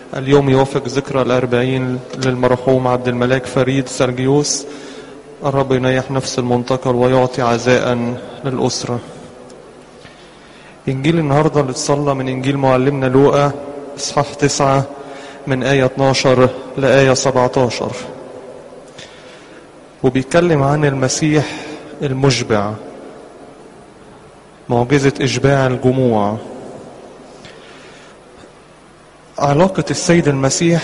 اليوم يوافق ذكرى الأربعين للمرحوم عبد الملاك فريد سرجيوس الرب ينيح نفس المنتقل ويعطي عزاء للأسرة إنجيل النهاردة اللي اتصلى من إنجيل معلمنا لوقا إصحاح تسعة من آية 12 لآية 17 وبيتكلم عن المسيح المشبع معجزة إشباع الجموع علاقة السيد المسيح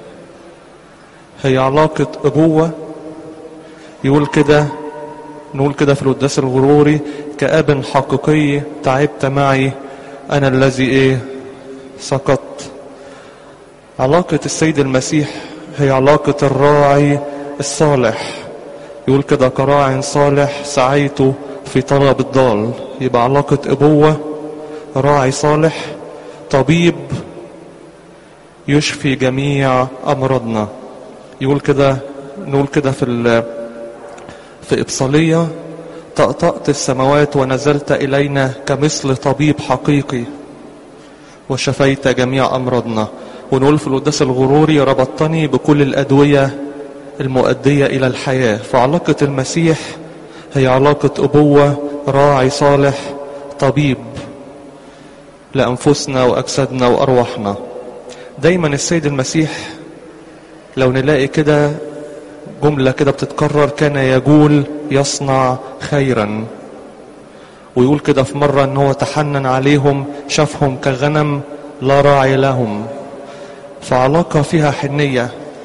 هي علاقة أبوة يقول كده نقول كده في القداس الغروري كأب حقيقي تعبت معي أنا الذي إيه سقطت علاقة السيد المسيح هي علاقة الراعي الصالح يقول كده كراع صالح سعيت في طلب الضال يبقى علاقة أبوة راعي صالح طبيب يشفي جميع أمراضنا يقول كده نقول كده في في إبصالية طأطأت السماوات ونزلت إلينا كمثل طبيب حقيقي وشفيت جميع أمراضنا ونقول في القداس الغروري ربطتني بكل الأدوية المؤدية إلى الحياة فعلاقة المسيح هي علاقة أبوة راعي صالح طبيب لأنفسنا وأجسادنا وأرواحنا دايما السيد المسيح لو نلاقي كده جملة كده بتتكرر كان يقول يصنع خيرا ويقول كده في مرة ان هو تحنن عليهم شافهم كغنم لا راعي لهم فعلاقة فيها حنية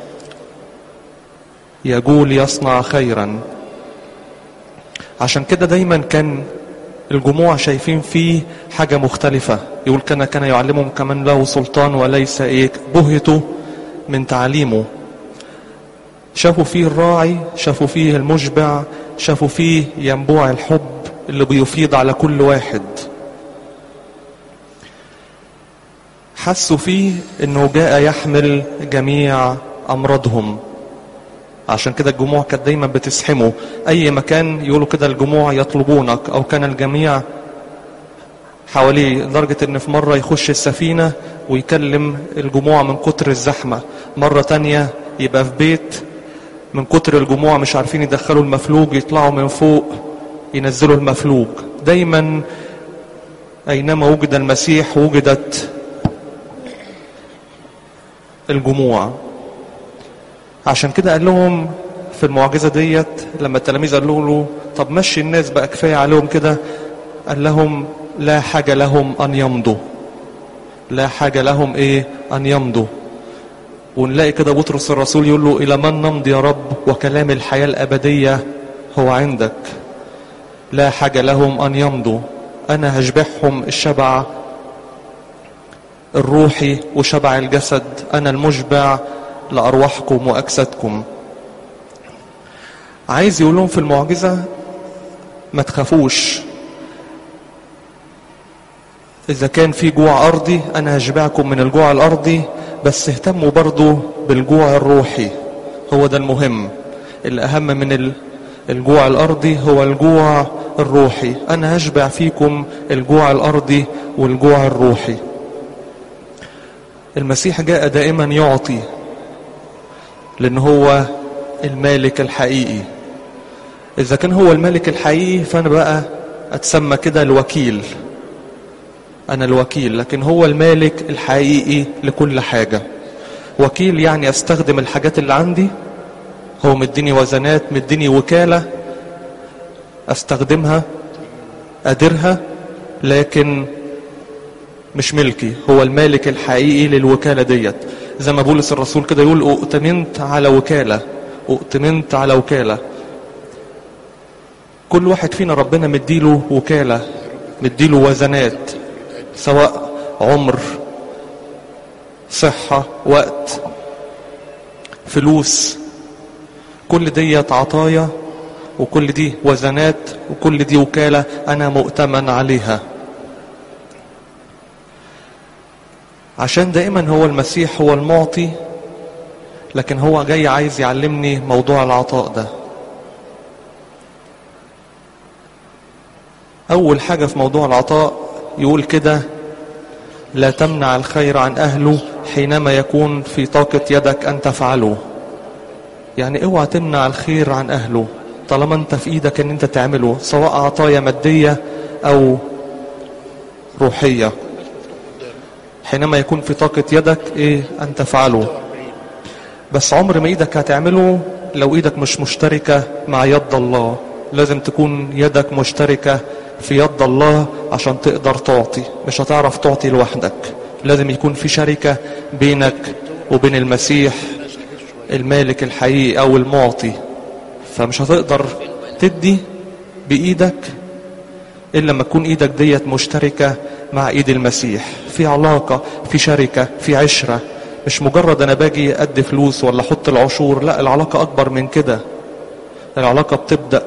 يقول يصنع خيرا عشان كده دايما كان الجموع شايفين فيه حاجة مختلفة يقول كان كان يعلمهم كمان له سلطان وليس ايه بهتوا من تعليمه شافوا فيه الراعي شافوا فيه المشبع شافوا فيه ينبوع الحب اللي بيفيض على كل واحد حسوا فيه انه جاء يحمل جميع امراضهم عشان كده الجموع كانت دايما بتسحمه اي مكان يقولوا كده الجموع يطلبونك او كان الجميع حواليه لدرجة ان في مرة يخش السفينة ويكلم الجموع من كتر الزحمة مرة تانية يبقى في بيت من كتر الجموع مش عارفين يدخلوا المفلوج يطلعوا من فوق ينزلوا المفلوج دايما اينما وجد المسيح وجدت الجموع عشان كده قال لهم في المعجزة ديت لما التلاميذ قالوا له طب مشي الناس بقى كفاية عليهم كده قال لهم لا حاجة لهم أن يمضوا لا حاجة لهم إيه أن يمضوا ونلاقي كده بطرس الرسول يقول له إلى من نمضي يا رب وكلام الحياة الأبدية هو عندك لا حاجة لهم أن يمضوا أنا هشبعهم الشبع الروحي وشبع الجسد أنا المشبع لأرواحكم وأجسادكم عايز يقول لهم في المعجزة ما تخافوش إذا كان في جوع أرضي أنا هشبعكم من الجوع الأرضي بس اهتموا برضو بالجوع الروحي هو ده المهم الأهم من الجوع الأرضي هو الجوع الروحي أنا هشبع فيكم الجوع الأرضي والجوع الروحي المسيح جاء دائما يعطي لأن هو المالك الحقيقي إذا كان هو الملك الحقيقي فأنا بقى أتسمى كده الوكيل أنا الوكيل لكن هو المالك الحقيقي لكل حاجة وكيل يعني أستخدم الحاجات اللي عندي هو مديني وزنات مديني وكالة أستخدمها أديرها لكن مش ملكي هو المالك الحقيقي للوكالة ديت زي ما بولس الرسول كده يقول اؤتمنت على وكالة اؤتمنت على وكالة كل واحد فينا ربنا مديله وكالة مديله وزنات سواء عمر صحة وقت فلوس كل ديت عطايا وكل دي وزنات وكل دي وكالة أنا مؤتمن عليها عشان دائما هو المسيح هو المعطي لكن هو جاي عايز يعلمني موضوع العطاء ده أول حاجة في موضوع العطاء يقول كده لا تمنع الخير عن أهله حينما يكون في طاقة يدك أن تفعله يعني اوعى تمنع الخير عن أهله طالما أنت في إيدك أن أنت تعمله سواء عطايا مادية أو روحية حينما يكون في طاقة يدك إيه أن تفعله بس عمر ما إيدك هتعمله لو إيدك مش مشتركة مع يد الله لازم تكون يدك مشتركة في يد الله عشان تقدر تعطي مش هتعرف تعطي لوحدك لازم يكون في شركة بينك وبين المسيح المالك الحقيقي أو المعطي فمش هتقدر تدي بإيدك إلا لما تكون إيدك ديت مشتركة مع إيد المسيح في علاقة في شركة في عشرة مش مجرد أنا باجي أدي فلوس ولا أحط العشور لا العلاقة أكبر من كده العلاقة بتبدأ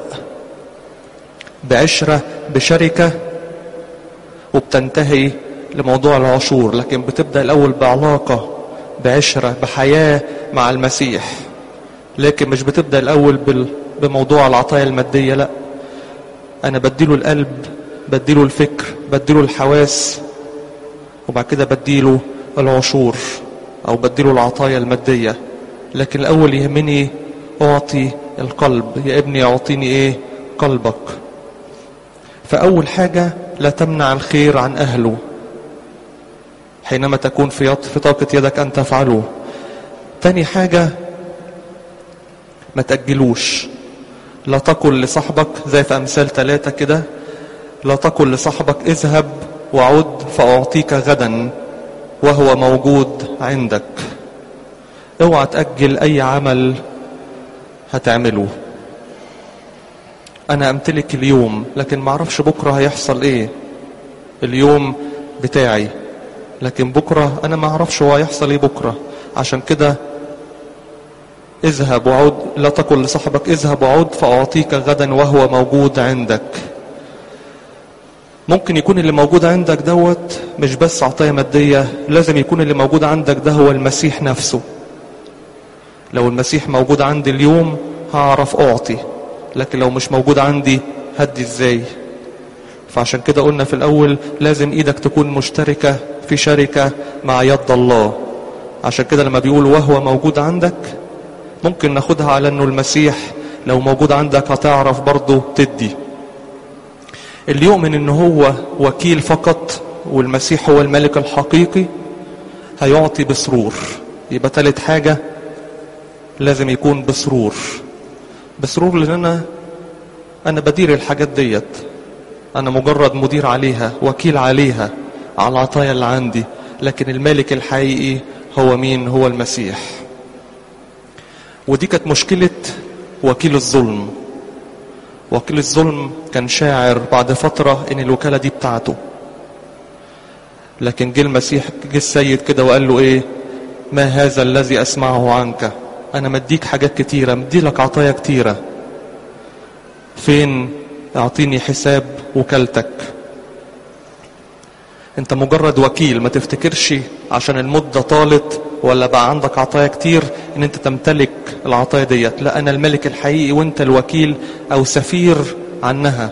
بعشرة بشركة وبتنتهي لموضوع العشور لكن بتبدأ الأول بعلاقة بعشرة بحياة مع المسيح لكن مش بتبدأ الأول بال... بموضوع العطايا المادية لا أنا بديله القلب بديله الفكر بديله الحواس وبعد كده بديله العشور أو بديله العطايا المادية لكن الأول يهمني أعطي القلب يا ابني أعطيني إيه قلبك فأول حاجة لا تمنع الخير عن أهله حينما تكون في في طاقة يدك أن تفعله تاني حاجة ما تأجلوش لا تقل لصاحبك زي في أمثال ثلاثة كده لا تقل لصاحبك اذهب وعد فأعطيك غدا وهو موجود عندك اوعى تأجل أي عمل هتعمله أنا أمتلك اليوم لكن ما أعرفش بكرة هيحصل إيه اليوم بتاعي لكن بكرة أنا ما أعرفش هو هيحصل إيه بكرة عشان كده اذهب وعد لا تقل لصاحبك اذهب وعد فأعطيك غدا وهو موجود عندك ممكن يكون اللي موجود عندك دوت مش بس عطايا مادية لازم يكون اللي موجود عندك ده هو المسيح نفسه لو المسيح موجود عندي اليوم هعرف أعطي لكن لو مش موجود عندي هدي ازاي فعشان كده قلنا في الأول لازم إيدك تكون مشتركة في شركة مع يد الله عشان كده لما بيقول وهو موجود عندك ممكن ناخدها على أنه المسيح لو موجود عندك هتعرف برضه تدي اللي يؤمن أنه هو وكيل فقط والمسيح هو الملك الحقيقي هيعطي بسرور يبقى تالت حاجة لازم يكون بسرور بسرور لأن أنا أنا بدير الحاجات ديت أنا مجرد مدير عليها وكيل عليها على العطايا اللي عندي لكن المالك الحقيقي هو مين هو المسيح ودي كانت مشكلة وكيل الظلم وكيل الظلم كان شاعر بعد فترة ان الوكالة دي بتاعته لكن جه المسيح جه السيد كده وقال له ايه ما هذا الذي اسمعه عنك انا مديك حاجات كتيرة مديلك عطايا كتيرة فين اعطيني حساب وكالتك انت مجرد وكيل ما تفتكرش عشان المدة طالت ولا بقى عندك عطايا كتير ان انت تمتلك العطايا ديت لا انا الملك الحقيقي وانت الوكيل او سفير عنها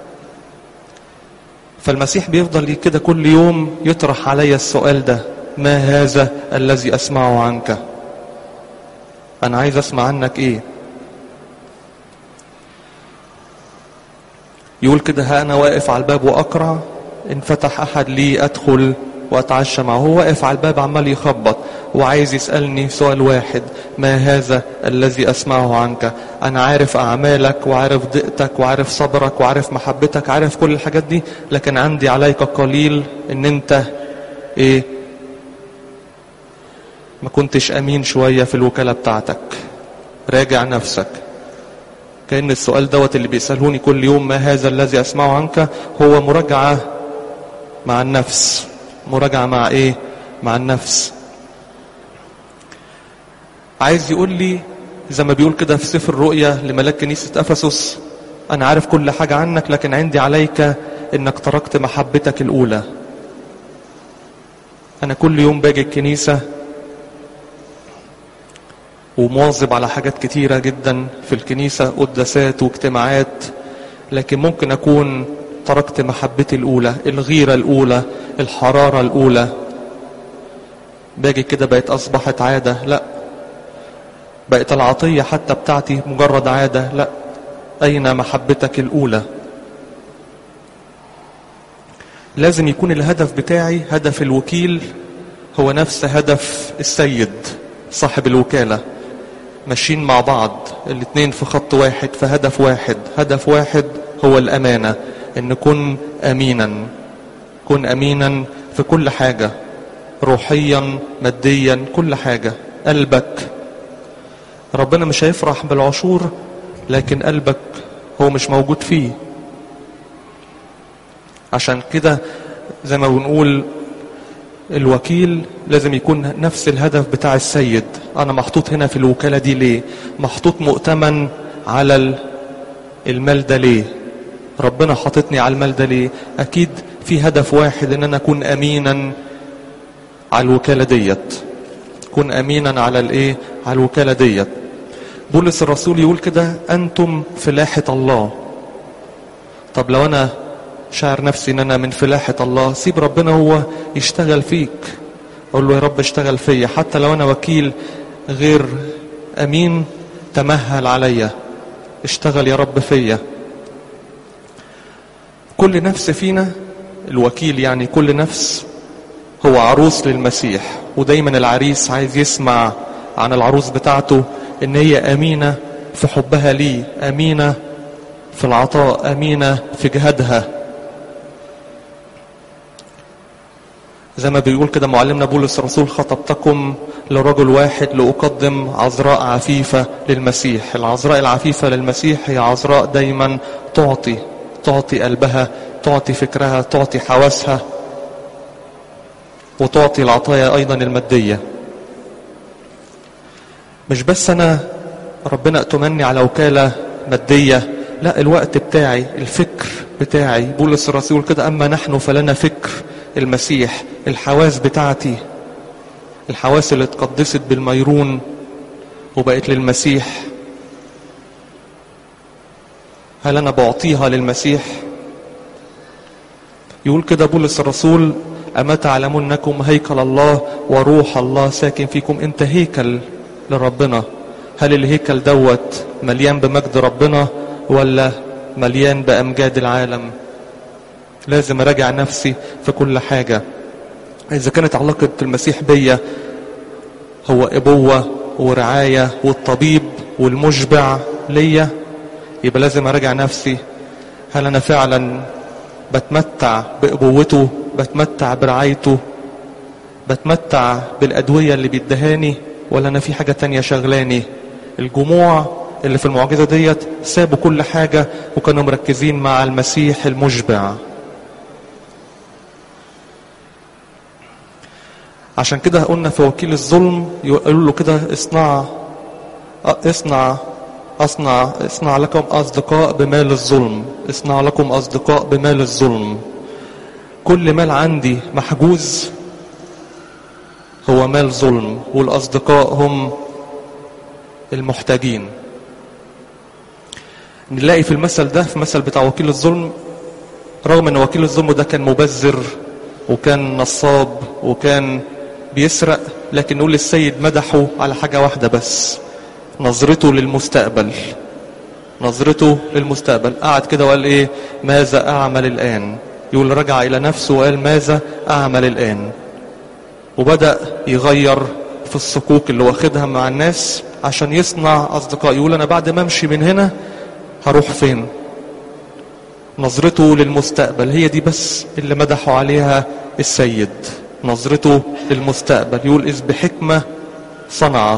فالمسيح بيفضل كده كل يوم يطرح علي السؤال ده ما هذا الذي اسمعه عنك انا عايز اسمع عنك ايه يقول كده ها انا واقف على الباب واقرع ان فتح احد لي ادخل واتعشى معه هو واقف على الباب عمال يخبط وعايز يسالني سؤال واحد ما هذا الذي اسمعه عنك انا عارف اعمالك وعارف دقتك وعارف صبرك وعارف محبتك عارف كل الحاجات دي لكن عندي عليك قليل ان انت ايه ما كنتش امين شويه في الوكاله بتاعتك راجع نفسك كأن السؤال دوت اللي بيسألوني كل يوم ما هذا الذي أسمعه عنك هو مراجعة مع النفس مراجعة مع إيه مع النفس عايز يقول لي زي ما بيقول كده في سفر الرؤيا لملاك كنيسة أفسس أنا عارف كل حاجة عنك لكن عندي عليك إنك تركت محبتك الأولى أنا كل يوم باجي الكنيسة ومواظب على حاجات كتيرة جدا في الكنيسة قداسات واجتماعات لكن ممكن أكون تركت محبتي الأولى الغيرة الأولى الحرارة الأولى باجي كده بقت أصبحت عادة لا بقت العطية حتى بتاعتي مجرد عادة لا أين محبتك الأولى لازم يكون الهدف بتاعي هدف الوكيل هو نفس هدف السيد صاحب الوكالة ماشيين مع بعض الاتنين في خط واحد في هدف واحد هدف واحد هو الأمانة ان نكون أمينا كن أمينا في كل حاجة روحيا ماديا كل حاجة قلبك ربنا مش هيفرح بالعشور لكن قلبك هو مش موجود فيه عشان كده زي ما بنقول الوكيل لازم يكون نفس الهدف بتاع السيد انا محطوط هنا في الوكالة دي ليه محطوط مؤتمن على المال ده ليه ربنا حاططني على المال ده ليه اكيد في هدف واحد ان انا اكون امينا على الوكالة ديت كن امينا على الايه على الوكالة ديت بولس الرسول يقول كده انتم فلاحة الله طب لو انا شاعر نفسي ان انا من فلاحة الله سيب ربنا هو يشتغل فيك اقول له يا رب اشتغل فيا حتى لو انا وكيل غير امين تمهل عليا اشتغل يا رب فيا كل نفس فينا الوكيل يعني كل نفس هو عروس للمسيح ودايما العريس عايز يسمع عن العروس بتاعته ان هي امينة في حبها ليه امينة في العطاء امينة في جهادها زي ما بيقول كده معلمنا بولس الرسول خطبتكم لرجل واحد لأقدم عذراء عفيفة للمسيح العذراء العفيفة للمسيح هي عذراء دايما تعطي تعطي قلبها تعطي فكرها تعطي حواسها وتعطي العطايا أيضا المادية مش بس أنا ربنا أتمني على وكالة مادية لا الوقت بتاعي الفكر بتاعي بولس الرسول كده أما نحن فلنا فكر المسيح الحواس بتاعتي الحواس اللي اتقدست بالميرون وبقت للمسيح هل أنا بعطيها للمسيح يقول كده بولس الرسول أما تعلمون أنكم هيكل الله وروح الله ساكن فيكم أنت هيكل لربنا هل الهيكل دوت مليان بمجد ربنا ولا مليان بأمجاد العالم لازم أراجع نفسي في كل حاجة إذا كانت علاقة المسيح بيا هو أبوة ورعاية والطبيب والمشبع ليا يبقى لازم أراجع نفسي هل أنا فعلا بتمتع بأبوته بتمتع برعايته بتمتع بالأدوية اللي بيدهاني ولا أنا في حاجة تانية شغلاني الجموع اللي في المعجزة ديت سابوا كل حاجة وكانوا مركزين مع المسيح المشبع عشان كده قلنا في وكيل الظلم يقولوا له كده اصنع اصنع اصنع اصنع لكم اصدقاء بمال الظلم اصنع لكم اصدقاء بمال الظلم كل مال عندي محجوز هو مال ظلم والاصدقاء هم المحتاجين نلاقي في المثل ده في مثل بتاع وكيل الظلم رغم ان وكيل الظلم ده كان مبذر وكان نصاب وكان بيسرق لكن نقول السيد مدحه على حاجة واحدة بس نظرته للمستقبل نظرته للمستقبل قعد كده وقال ايه ماذا اعمل الان يقول رجع الى نفسه وقال ماذا اعمل الان وبدأ يغير في الصكوك اللي واخدها مع الناس عشان يصنع اصدقاء يقول انا بعد ما امشي من هنا هروح فين نظرته للمستقبل هي دي بس اللي مدحوا عليها السيد نظرته للمستقبل يقول إذ بحكمة صنع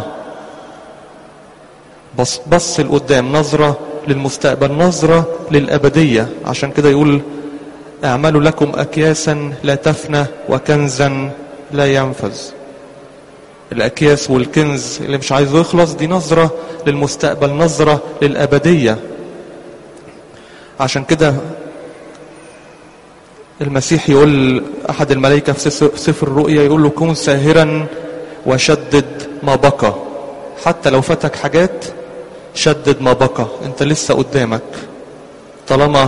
بص, بص لقدام نظرة للمستقبل نظرة للأبدية عشان كده يقول اعملوا لكم أكياسا لا تفنى وكنزا لا ينفذ الأكياس والكنز اللي مش عايزه يخلص دي نظرة للمستقبل نظرة للأبدية عشان كده المسيح يقول أحد الملائكة في سفر الرؤيا يقول له كن ساهرا وشدد ما بقى حتى لو فاتك حاجات شدد ما بقى انت لسه قدامك طالما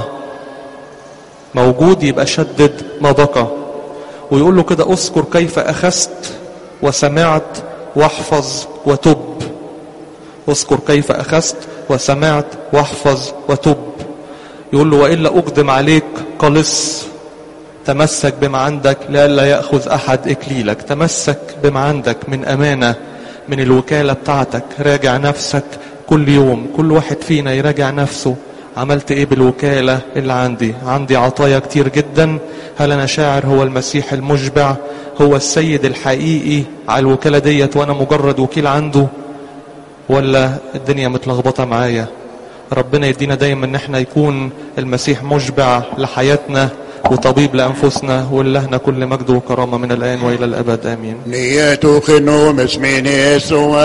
موجود يبقى شدد ما بقى ويقول له كده اذكر كيف أخذت وسمعت واحفظ وتب اذكر كيف أخذت وسمعت واحفظ وتب يقول له وإلا أقدم عليك قلص تمسك بما عندك لئلا يأخذ أحد إكليلك تمسك بما عندك من أمانة من الوكالة بتاعتك راجع نفسك كل يوم كل واحد فينا يراجع نفسه عملت ايه بالوكالة اللي عندي عندي عطايا كتير جدا هل انا شاعر هو المسيح المشبع هو السيد الحقيقي على الوكالة ديت وانا مجرد وكيل عنده ولا الدنيا متلخبطة معايا ربنا يدينا دايما ان احنا يكون المسيح مشبع لحياتنا وطبيب لأنفسنا ولهنا كل مجد وكرامة من الآن وإلى الأبد آمين Ni tu khinu mesmini Yesu